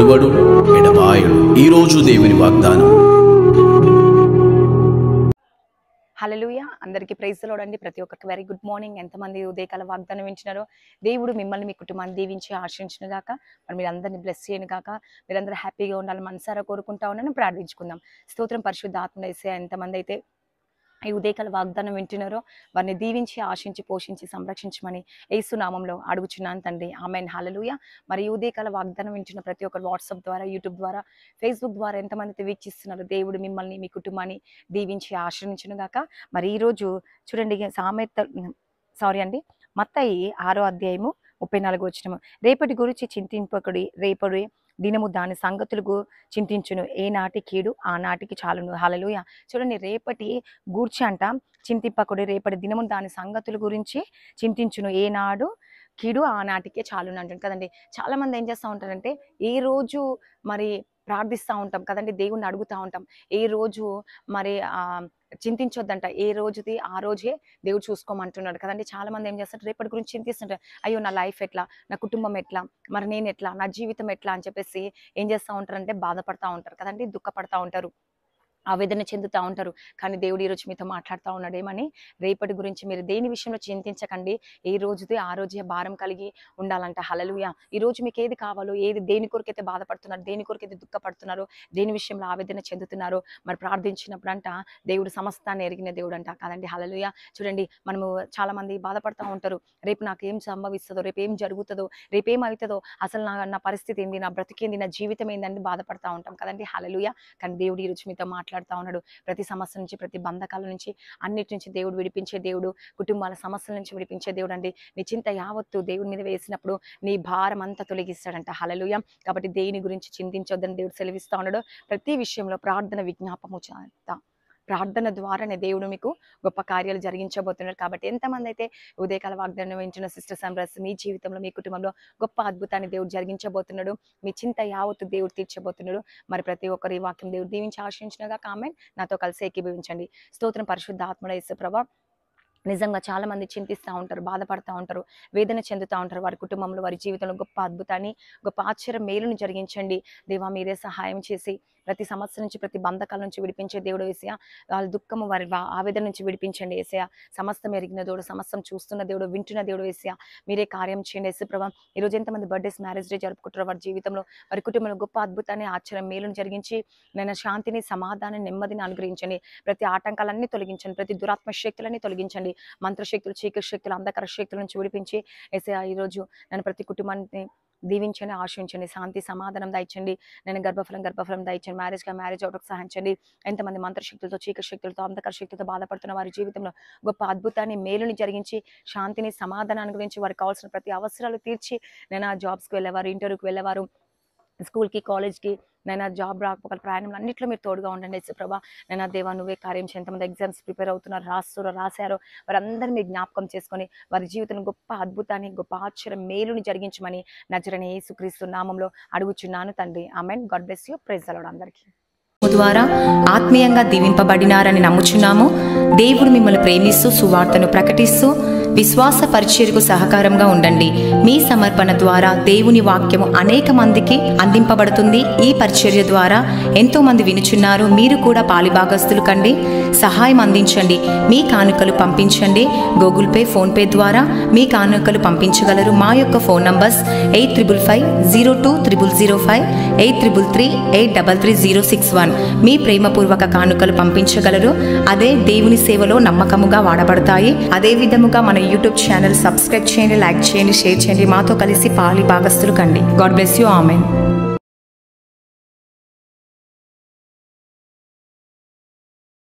విడువడు ఎడబాయడు ఈరోజు దేవుని వాగ్దానం హలలుయ అందరికీ ప్రైజ్ అండి ప్రతి ఒక్కరికి వెరీ గుడ్ మార్నింగ్ ఎంతమంది ఉదయకాల వాగ్దానం వింటున్నారో దేవుడు మిమ్మల్ని మీ కుటుంబాన్ని దీవించి ఆశించిన గాక మరి మీరు అందరినీ బ్లెస్ చేయను గాక మీరందరూ హ్యాపీగా ఉండాలి మనసారా కోరుకుంటా ఉన్నాను ప్రార్థించుకుందాం స్తోత్రం పరిశుద్ధ ఆత్మ వేసే ఎంతమంది అయితే ఈ ఉదయకాల వాగ్దానం వింటున్నారో వారిని దీవించి ఆశించి పోషించి సంరక్షించమని ఏసునామంలో అడుగుచున్నాను తండ్రి ఆమెన్ హలలుయ మరి ఈ ఉదయకాల వాగ్దానం వింటున్న ప్రతి ఒక్కరు వాట్సాప్ ద్వారా యూట్యూబ్ ద్వారా ఫేస్బుక్ ద్వారా ఎంతమంది అయితే వీక్షిస్తున్నారు దేవుడు మిమ్మల్ని మీ కుటుంబాన్ని దీవించి ఆశ్రయించును గాక మరి ఈరోజు చూడండి సామెత సారీ అండి మత్తయి ఆరో అధ్యాయము ముప్పై నాలుగు వచ్చినము రేపటి గురించి చింతింపకుడి రేపటి దినము దాని సంగతులకు చింతించును ఏ నాటి కీడు ఆ నాటికి చాలును హలలుయ చూడండి రేపటి గూర్చి అంట చింతింపకుడి రేపటి దినము దాని సంగతుల గురించి చింతించును ఏనాడు కీడు ఆనాటికే చాలును అంటాడు కదండి చాలా మంది ఏం చేస్తూ ఉంటారంటే ఏ రోజు మరి ప్రార్థిస్తూ ఉంటాం కదండి దేవుణ్ణి అడుగుతూ ఉంటాం ఏ రోజు మరి ఆ చింతించొద్దంట ఏ రోజుది ఆ రోజే దేవుడు చూసుకోమంటున్నాడు కదండి చాలా మంది ఏం చేస్తారు రేపటి గురించి చింతిస్తుంటారు అయ్యో నా లైఫ్ ఎట్లా నా కుటుంబం ఎట్లా మరి నేను ఎట్లా నా జీవితం ఎట్లా అని చెప్పేసి ఏం చేస్తూ ఉంటారంటే బాధపడతా ఉంటారు కదండి దుఃఖపడతా ఉంటారు ఆవేదన చెందుతూ ఉంటారు కానీ దేవుడు ఈరోజు మీతో మాట్లాడుతూ ఉన్నాడు ఏమని రేపటి గురించి మీరు దేని విషయంలో చింతించకండి ఏ రోజుది ఆ రోజే భారం కలిగి ఉండాలంట హలలుయ ఈ రోజు మీకు ఏది కావాలో ఏది దేని కొరకైతే బాధపడుతున్నారు దేని కొరకైతే దుఃఖపడుతున్నారో దేని విషయంలో ఆవేదన చెందుతున్నారో మరి ప్రార్థించినప్పుడు అంట దేవుడు సమస్తాన్ని ఎరిగిన దేవుడు అంట కాదండి హలలుయ చూడండి మనము చాలా మంది బాధపడుతూ ఉంటారు రేపు నాకు ఏం సంభవిస్తుందో రేపు ఏం జరుగుతుందో రేపు ఏం అవుతుందో అసలు నా నా పరిస్థితి ఏంది నా బ్రతికేంది నా జీవితం ఏందని బాధపడతా ఉంటాం కదండి హలలుయ కానీ దేవుడు ఈరోజు మీతో మాట్లాడుతూ ఉన్నాడు ప్రతి సమస్య నుంచి ప్రతి బంధకాల నుంచి అన్నిటి నుంచి దేవుడు విడిపించే దేవుడు కుటుంబాల సమస్యల నుంచి విడిపించే దేవుడు అండి నీ చింత యావత్తు దేవుడి మీద వేసినప్పుడు నీ భారం అంతా తొలగిస్తాడంట హలలుయ కాబట్టి దేని గురించి చింతించొద్దని దేవుడు సెలవిస్తా ఉన్నాడు ప్రతి విషయంలో ప్రార్థన విజ్ఞాపము చేత ప్రార్థన ద్వారానే దేవుడు మీకు గొప్ప కార్యాలు జరిగించబోతున్నారు కాబట్టి ఎంతమంది అయితే ఉదయకాల వాగ్దానం వింటున్న సిస్టర్ సమ్రస్ మీ జీవితంలో మీ కుటుంబంలో గొప్ప అద్భుతాన్ని దేవుడు జరిగించబోతున్నాడు మీ చింత యావత్తు దేవుడు తీర్చబోతున్నాడు మరి ప్రతి ఒక్కరు ఈ వాక్యం దేవుడు దీవించి ఆశించినగా కామెంట్ నాతో కలిసి ఏకీభవించండి స్తోత్రం పరిశుద్ధ ఆత్మడ ప్రభా నిజంగా చాలా మంది చింతిస్తూ ఉంటారు బాధపడతా ఉంటారు వేదన చెందుతూ ఉంటారు వారి కుటుంబంలో వారి జీవితంలో గొప్ప అద్భుతాన్ని గొప్ప ఆశ్చర్య మేలును జరిగించండి దేవా మీరే సహాయం చేసి ప్రతి సమస్య నుంచి ప్రతి బంధకాల నుంచి విడిపించే దేవుడు వేసయ వాళ్ళ దుఃఖము వారి వా- ఆవేదన నుంచి విడిపించండి వేసయ సమస్తం ఎరిగిన దేవుడు సమస్తం చూస్తున్న దేవుడు వింటున్న దేవుడు వేసయ మీరే కార్యం చేయండి యేసు ప్రభా ఈ రోజు ఎంతమంది బర్త్డేస్ మ్యారేజ్ డే జరుపుకుంటారో వారి జీవితంలో వారి కుటుంబంలో గొప్ప అద్భుతాన్ని ఆశ్చర్యం మేలును జరిగించి నేను శాంతిని సమాధానం నెమ్మదిని అనుగ్రహించండి ప్రతి ఆటంకాలన్నీ తొలగించండి ప్రతి దురాత్మ శక్తులన్నీ తొలగించండి మంత్రశక్తులు చీకటి శక్తులు అంధకర శక్తుల నుంచి విడిపించి ఏసయ ఈరోజు నన్ను ప్రతి కుటుంబాన్ని దీవించండి ఆశించండి శాంతి సమాధానం దయచండి నేను గర్భఫలం గర్భఫలం దయచండి మ్యారేజ్గా మ్యారేజ్ అవడానికి సహాయించండి ఎంతమంది మంత్రశక్తులతో చీకటి శక్తులతో అంధకర శక్తులతో బాధపడుతున్న వారి జీవితంలో గొప్ప అద్భుతాన్ని మేలుని జరిగించి శాంతిని సమాధానాన్ని గురించి వారికి కావాల్సిన ప్రతి అవసరాలు తీర్చి నేను ఆ జాబ్స్కి వెళ్ళేవారు ఇంటర్వ్యూకి వెళ్ళేవారు స్కూల్కి కాలేజ్కి నేను ఆ జాబ్ రాకపోకల ప్రయాణంలో అన్నింటిలో మీరు తోడుగా ఉండండి యేసు ప్రభా నేను ఆ దేవా నువ్వే కార్యం చేయి. ఎంతమంది ఎగ్జామ్స్ ప్రిపేర్ అవుతున్నారు రాస్తున్నారు రాశారో వారందరినీ మీరు జ్ఞాపకం చేసుకొని వారి జీవితంలో గొప్ప అద్భుతాన్ని గొప్ప ఆశ్చర్యం మేలుని జరిగించమని నజరని యేసుక్రీస్తు నామంలో అడుగుచున్నాను తండ్రి ఆమెన్ గాడ్ బ్లెస్ యూ ప్రైజ్ అలవాడు అందరికీ ద్వారా ఆత్మీయంగా దీవింపబడినారని నమ్ముచున్నాము దేవుడు మిమ్మల్ని ప్రేమిస్తూ సువార్తను ప్రకటిస్తూ విశ్వాస పరిచర్యకు సహకారంగా ఉండండి మీ సమర్పణ ద్వారా దేవుని వాక్యము అనేక మందికి అందింపబడుతుంది ఈ పరిచర్య ద్వారా ఎంతో మంది వినుచున్నారు మీరు కూడా పాలిభాగస్తులు కండి సహాయం అందించండి మీ కానుకలు పంపించండి గూగుల్ పే ఫోన్ పే ద్వారా మీ కానుకలు పంపించగలరు మా యొక్క phone numbers eight triple five zero two triple zero five eight triple three eight double three zero six one మీ ప్రేమపూర్వక కానుకలు పంపించగలరు అదే దేవుని సేవలో నమ్మకముగా వాడబడతాయి అదే విధముగా మన యూట్యూబ్ ఛానల్ సబ్స్క్రైబ్ చేయండి లైక్ చేయండి షేర్ చేయండి మాతో కలిసి పాలి భాగస్తులు కండి గాడ్ బ్లెస్ యూ ఆమెన్